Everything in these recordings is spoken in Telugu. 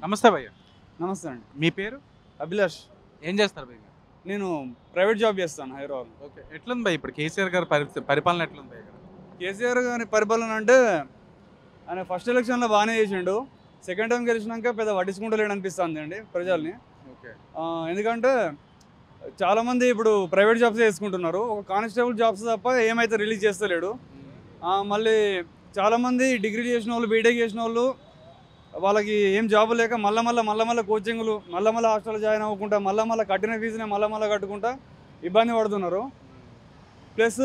నమస్తే భయ్య నమస్తే అండి మీ పేరు అభిలాష్ ఏం చేస్తారు భయ్య మీరు? నమస్తే అండి మీ పేరు అభిలాష్ ఏం చేస్తారు భయ్య మీరు? నేను ప్రైవేట్ జాబ్ చేస్తాను హైదరాబాద్ ఓకే ఎట్లుంది భయ్య ఇప్పుడు కేసీఆర్ గారి పరి- పరిపాలన ఎట్లుంది భయ్య ఇక్కడ? కేసీఆర్ గారి పరిపాలన అంటే ఆయన ఫస్ట్ ఎలక్షన్లో బాగానే చేసిండు సెకండ్ టైం గెలిచినాక పెద్ద పట్టించుకుంటలేడు అనిపిస్తుంది అండి ప్రజల్ని ఓకే ఆ, ఎందుకంటే చాలామంది ఇప్పుడు ప్రైవేట్ జాబ్స్ చేసుకుంటున్నారు ఒక కానిస్టేబుల్ జాబ్స్ తప్ప ఏమైతే రిలీజ్ చేస్తలేడు ఆ, మళ్ళీ చాలామంది డిగ్రీ చేసిన వాళ్ళు బీటెక్ చేసిన వాళ్ళు వాళ్ళకి ఏం జాబ్ లేక మళ్ళీ మళ్ళీ మళ్ళీ మళ్ళీ కోచింగ్లు మళ్ళీ మళ్ళీ హాస్టల్ జాయిన్ అవ్వకుండా మళ్ళీ మళ్ళీ కట్టిన ఫీజునే మళ్ళీ మళ్ళీ కట్టుకుంటా ఇబ్బంది పడుతున్నారు ప్లస్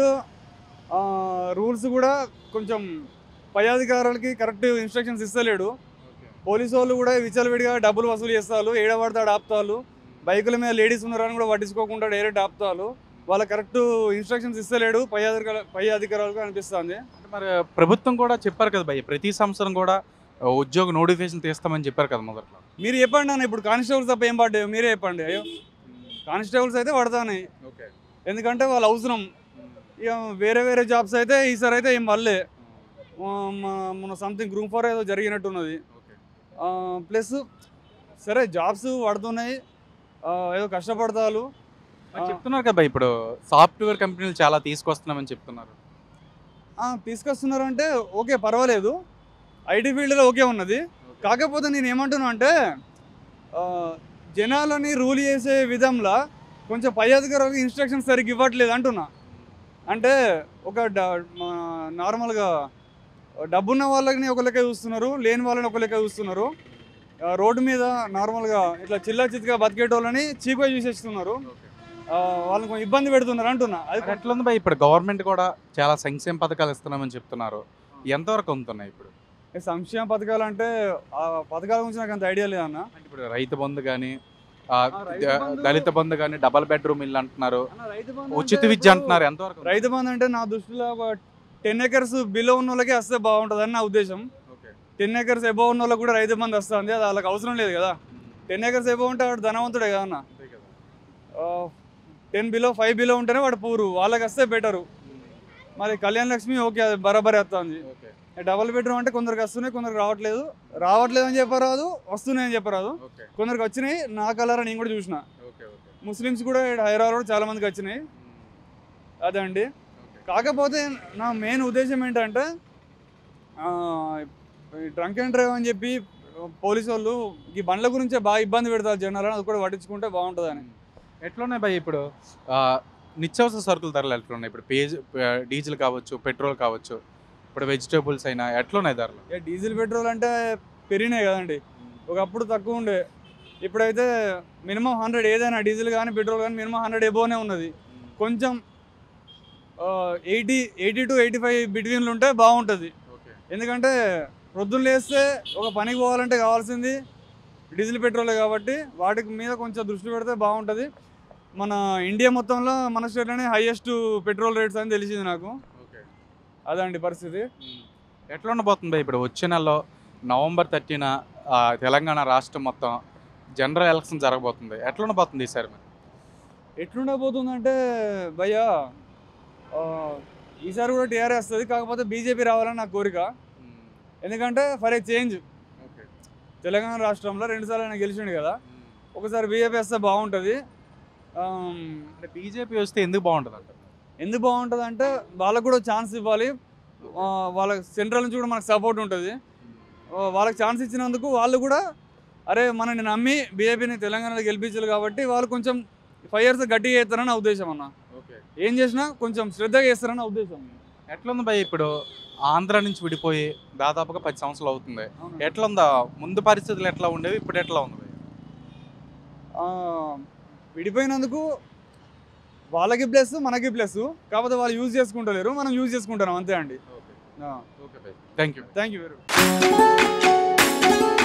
రూల్స్ కూడా కొంచెం పై అధికారులకి కరెక్ట్ ఇన్స్ట్రక్షన్స్ ఇస్తలేడు ఓకే పోలీసు వాళ్ళు కూడా విచ్చలవిడిగా డబ్బులు వసూలు చేస్తారు ఏడ పడతాడు ఆపుతారు బైకుల మీద లేడీస్ ఉన్నారని కూడా పట్టించుకోకుండా డైరెక్ట్ ఆపుతారు వాళ్ళ కరెక్ట్ ఇన్స్ట్రక్షన్స్ ఇస్తలేడు పై అధికార పై అధికారులకు అనిపిస్తుంది అంటే మరి ప్రభుత్వం కూడా చెప్పారు కదా భయ్య ప్రతి సంవత్సరం కూడా ఆ, ఉద్యోగ నోటిఫికేషన్ తీస్తామని చెప్పారు కదా మొదట్లో మీరు చెప్పండి అన్న ఇప్పుడు కానిస్టేబుల్స్ తప్ప ఏం పడ్డాయో మీరే చెప్పండి అయ్యో కానిస్టేబుల్స్ అయితే పడతాయి ఓకే ఎందుకంటే వాళ్ళ అవసరం ఇక వేరే వేరే జాబ్స్ అయితే ఈసారి అయితే ఏం పడలే ఆ, మన- మన సంథింగ్ గ్రూప్ ఫోర్ ఏదో జరిగినట్టున్నది ఓకే ప్లస్ సరే జాబ్స్ పడుతున్నాయి ఆ, ఏదో కష్టపడతారు మరి చెప్తున్నారు కదా భయ్య ఇప్పుడు సాఫ్ట్వేర్ కంపెనీలు చాలా తీసుకొస్తున్నామని చెప్తున్నారు ఆ, తీసుకొస్తున్నారంటే ఓకే పర్వాలేదు ఐటీ ఫీల్డ్లో ఓకే ఉన్నది కాకపోతే నేను ఏమంటున్నా అంటే ఆ, జనాలని రూల్ చేసే విధంలో కొంచెం పై అధికారులకు ఇన్స్ట్రక్షన్స్ సరిగ్గా ఇవ్వట్లేదు అంటున్నా అంటే ఒక డ- మా- నార్మల్గా డబ్బున్న వాళ్ళని ఒక లెక్క చూస్తున్నారు లేని వాళ్ళని ఒక లెక్క చూస్తున్నారు ఆ, రోడ్డు మీద నార్మల్గా ఇట్లా చిల్లా చిత్తుగా బతికేటోళ్ళని చీప్గా చూసేస్తున్నారు ఆ, వాళ్ళని కొంచెం ఇబ్బంది పెడుతున్నారు అంటున్నా అది మరి ఎట్లుంది భయ్య ఇప్పుడు గవర్నమెంట్ కూడా చాలా సంక్షేమ పథకాలు ఇస్తున్నామని చెప్తున్నారు ఎంతవరకు అందుతున్నాయి ఇప్పుడు ఈ సంక్షేమ పథకాలు అంటే ఆ పథకాల గురించి నాకు అంత ఐడియా లేదన్న అంటే ఇప్పుడు రైతు బంధు కానీ రైతు బంధు- దళిత బంధు కానీ డబల్ బెడ్రూమ్ ఇల్లు అంటున్నారు రైతు ఉచిత విద్య అంటున్నారు ఎంతవరకు ఉంది? రైతు బంధు అంటే నా దృష్టిలో ఒక టెన్ ఎకర్స్ బిలో ఉన్న వాళ్ళకి వస్తే బాగుంటుంది అని నా ఉద్దేశం ఓకే. టెన్ ఎకర్స్ ఎబో ఉన్న వాళ్ళకి కూడా రైతు బంధు వస్తుంది అది వాళ్ళకి అవసరం లేదు కదా టెన్ ఎకర్స్ ఎబో ఉంటే వాడు ధనవంతుడే కదా అన్న అంతే కదా. టెన్ బిలో ఫైవ్ బిలో ఉంటేనే వాడు పూరు వాళ్ళకి వస్తే బెటరు మరి కళ్యాణ లక్ష్మి ఓకే అది బరాబరి వస్తుంది ఓకే. డబుల్ బెడ్రూమ్ అంటే కొందరికి వస్తున్నాయి కొందరికి రావట్లేదు రావట్లేదు అని చెప్పరాదు వస్తున్నాయి అని చెప్పరాదు ఓకే. కొందరికి వచ్చినాయి నా కలర్ నేను కూడా చూసిన ఓకే. ఓకే. ముస్లిమ్స్ కూడా ఈడ హైదరాబాద్ కూడా చాలా మందికి వచ్చినాయి అదే అండి ఓకే. కాకపోతే నా మెయిన్ ఉద్దేశం ఏంటంటే డ్రంక్ అండ్ డ్రైవ్ అని చెప్పి పోలీసు వాళ్ళు ఈ బండ్ల గురించే బాగా ఇబ్బంది పెడతారు జనాలను అది కూడా పట్టించుకుంటే బాగుంటుందని ఎట్లున్నాయి భయ్ ఇప్పుడు ఆ, నిత్యావసర సరుకుల ధరలు ఎట్లున్నాయి ఇప్పుడు పేజ్ డీజిల్ కావచ్చు పెట్రోల్ కావచ్చు ఇప్పుడు వెజిటేబుల్స్ అయినా ఎట్లున్నాయి ధరలు ఇక డీజిల్ పెట్రోల్ అంటే పెరిగినాయి కదండి ఒకప్పుడు తక్కువ ఉండే ఇప్పుడైతే మినిమం హండ్రెడ్ ఏదైనా డీజిల్ కానీ పెట్రోల్ కానీ మినిమం హండ్రెడ్ ఎబోనే ఉన్నది కొంచెం eighty eighty two eighty five బిట్వీన్లు ఉంటే బాగుంటుంది ఓకే ఎందుకంటే ప్రొద్దున లేస్తే ఒక పనికి పోవాలంటే కావాల్సింది డీజిల్ పెట్రోలే కాబట్టి వాటికి మీద కొంచెం దృష్టి పెడితే బాగుంటుంది మన ఇండియా మొత్తంలో మన స్టేట్లోనే హైయెస్ట్ పెట్రోల్ రేట్స్ అని తెలిసింది నాకు ఓకే అదండి పరిస్థితి ఎట్లా ఉండబోతుంది భయ్ ఇప్పుడు వచ్చే నెలలో నవంబర్ థర్టీన తెలంగాణ రాష్ట్రం మొత్తం జనరల్ ఎలక్షన్ జరగబోతుంది ఎట్లా ఉండబోతుంది ఈసారి మరి ఎట్లుండబోతుందంటే భయ్యా ఆ, ఈసారి కూడా టీఆర్ఎస్ వస్తుంది కాకపోతే బీజేపీ రావాలని నా కోరిక ఎందుకంటే for a change okay Telangana రాష్ట్రంలో రెండుసార్లు ఆయన గెలిచిండు కదా ఒకసారి బీజేపీ వస్తే బాగుంటుంది ఆమ్, అంటే బీజేపీ వస్తే ఎందుకు బాగుంటుంది అంట ఎందుకు బాగుంటుంది అంటే వాళ్ళకు కూడా ఛాన్స్ ఇవ్వాలి ఆ, వాళ్ళ సెంట్రల్ నుంచి కూడా మనకు సపోర్ట్ ఉంటుంది ఆ, వాళ్ళకి ఛాన్స్ ఇచ్చినందుకు వాళ్ళు కూడా అరే మనని నమ్మి బీజేపీని తెలంగాణలో గెలిపించారు కాబట్టి వాళ్ళు కొంచెం ఫైవ్ ఇయర్స్ గట్టిగా చేస్తారని నా ఉద్దేశం అన్న ఓకే ఏం చేసినా కొంచెం శ్రద్ధగా చేస్తారని నా ఉద్దేశం ఎట్లుంది భయ్ ఇప్పుడు ఆంధ్ర నుంచి విడిపోయి దాదాపుగా పది సంవత్సరాలు అవుతుంది ఎట్లుందా ముందు పరిస్థితులు ఎట్లా ఉండేవి ఇప్పుడు ఎట్లా ఉంది భయ్? ఆ, విడిపోయినందుకు వాళ్ళకి ప్లస్ మనకి ప్లస్ కాకపోతే వాళ్ళు యూజ్ చేసుకుంటలేరు మనం యూజ్ చేసుకుంటున్నాం అంతే అండి ఓకే ఓకే భయ్ thank you thank you very much